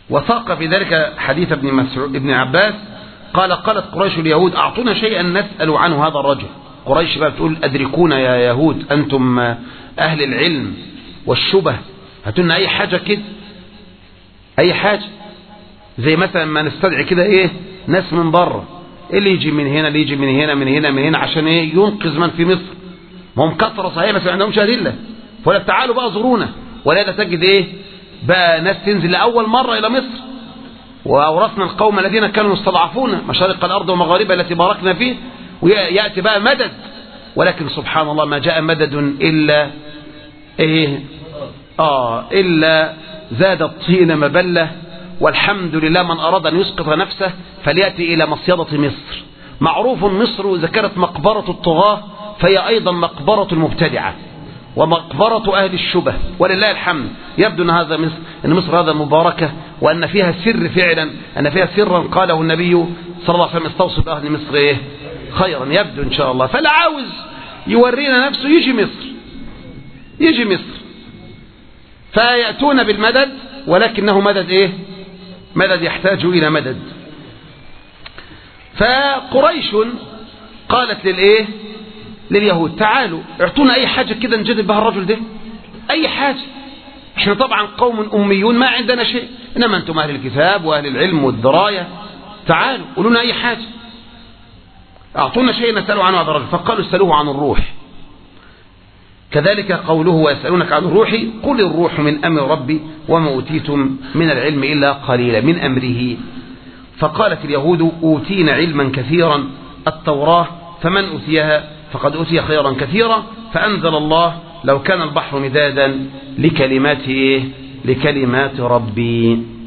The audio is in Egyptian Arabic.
وثاق في ذلك حديث ابن, مسعود ابن عباس قال قالت قريش اليهود أعطونا شيئا نسأل عنه هذا الرجل قريش بقى بتقول أدركونا يا يهود أنتم أهل العلم والشبه هاتونا أي حاجة كده أي حاجة زي مثلا ما نستدعي كده إيه ناس من بره اللي يجي من هنا اللي يجي من هنا من هنا من هنا عشان إيه ينقذ من في مصر ما هم كثرة صحيح بس ما عندهمش أدلة فلا تعالوا بقى زورونا ولا تجد إيه بقى ناس تنزل لأول مرة إلى مصر وأورثنا القوم الذين كانوا يستضعفون مشارق الأرض ومغاربها التي باركنا فيه ويأتي بقى مدد ولكن سبحان الله ما جاء مدد إلا إيه آه إلا زاد الطين مبلة والحمد لله من أراد أن يسقط نفسه فليأتي إلى مصيدة مصر معروف مصر إذا كانت مقبرة الطغاة فهي أيضا مقبرة المبتدعة ومقبرة أهل الشبه ولله الحمد يبدو أن هذا مصر أن مصر هذا مباركة وأن فيها سر فعلا أن فيها سرا قاله النبي صلى الله عليه وسلم استوصي بأهل مصر إيه خيرا يبدو إن شاء الله فلا عاوز يورينا نفسه يجي مصر يجي مصر فيأتون بالمدد ولكنه مدد إيه مدد يحتاج إلى مدد فقريش قالت للإيه لليهود تعالوا اعطونا أي حاجة كده نجذب بها الرجل ده أي حاجة احنا طبعا قوم أميون ما عندنا شيء إنما أنتم أهل الكتاب وأهل العلم والدراية تعالوا قولوا لنا أي حاجة أعطونا شيء نسأله عنه هذا الرجل فقالوا اسألوه عن الروح كذلك قوله ويسألونك عن الروح قل الروح من أمر ربي وما أوتيتم من العلم إلا قليلا من أمره فقالت اليهود أوتينا علما كثيرا التوراة فمن أوتيها فقد أوتي خيرا كثيرا فأنزل الله لو كان البحر مدادا لكلمات إيه؟ لكلمات ربي